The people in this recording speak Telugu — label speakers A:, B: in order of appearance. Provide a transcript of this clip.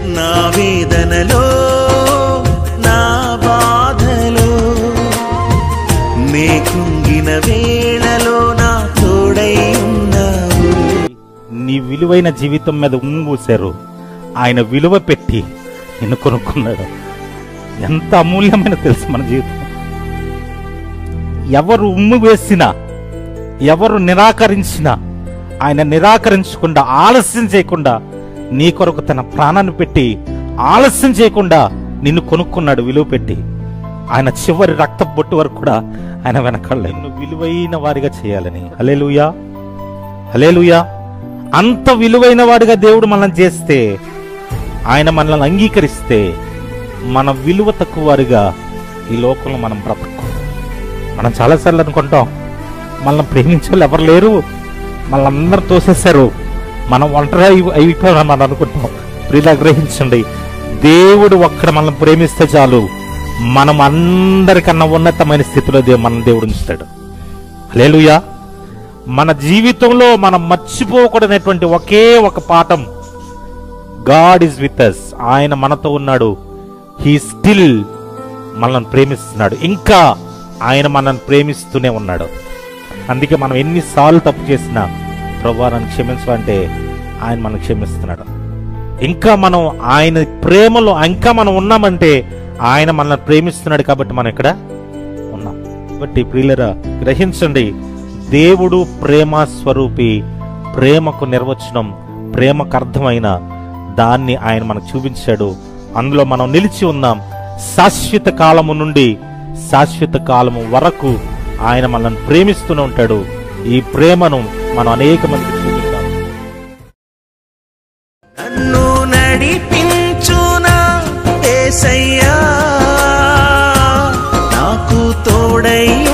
A: నా వేదనలో నా బాధలో నే కుంగిన వేళలో నా తోడై ఉన్నావు
B: నీ విలువైన జీవితం మీద ఉంగూశారు ఆయన విలువ పెట్టి నిన్ను కొనుక్కున్నాడు ఎంత అమూల్యమైన తెలుసు మన జీవితం ఎవరు ఉమ్ము వేసినా ఎవరు నిరాకరించినా ఆయన నిరాకరించకుండా ఆలస్యం చేయకుండా నీ కొరకు తన ప్రాణాన్ని పెట్టి ఆలస్యం చేయకుండా నిన్ను కొనుక్కున్నాడు విలువ పెట్టి ఆయన చివరి రక్త బొట్టు వరకు కూడా ఆయన వెనకాల నిన్ను విలువైన వారిగా చేయాలని హలేలుయా హలేలుయా అంత విలువైన వాడిగా దేవుడు మనల్ని చేస్తే ఆయన మనల్ని అంగీకరిస్తే మన విలువ తక్కువ వారిగా ఈ లోకంలో మనం బ్రతకు మనం చాలాసార్లు అనుకుంటాం మనల్ని ప్రేమించే వాళ్ళు ఎవరు లేరు మనల్ని అందరూ తోసేశారు మనం ఒంటరి అయి- అయిపోయామని మనం అనుకుంటాం ప్రియులా గ్రహించండి దేవుడు ఒక్కడ మనల్ని ప్రేమిస్తే చాలు మనం అందరికన్నా ఉన్నతమైన స్థితిలో దేవు మన దేవుడు ఉంచుతాడు లేలుయా మన జీవితంలో మనం మర్చిపోకూడనటువంటి ఒకే ఒక పాఠం గాడ్ ఈజ్ విత్ అస్ ఆయన మనతో ఉన్నాడు హీ స్టిల్ మనల్ని ప్రేమిస్తున్నాడు ఇంకా ఆయన మనల్ని ప్రేమిస్తూనే ఉన్నాడు అందుకే మనం ఎన్నిసార్లు తప్పు చేసినా ప్రభా నన్ను క్షమించమంటే ఆయన మనల్ని క్షమిస్తున్నాడు ఇంకా మనం ఆయన ప్రేమలో ఇంకా మనం ఉన్నామంటే ఆయన మనల్ని ప్రేమిస్తున్నాడు కాబట్టి మనం ఇక్కడ ఉన్నాం కాబట్టి ప్రియులరా గ్రహించండి దేవుడు ప్రేమ స్వరూపి ప్రేమకు నిర్వచనం ప్రేమకు అర్థమైన దాన్ని ఆయన మనకు చూపించాడు అందులో మనం నిలిచి ఉన్నాం శాశ్వత కాలము నుండి శాశ్వత కాలము వరకు ఆయన మనల్ని ప్రేమిస్తూనే ఉంటాడు ఈ ప్రేమను మనం అనేక మందికి చూపిద్దాం
A: నన్ను నడిపించునా ఏసయ్యా నాకు తోడై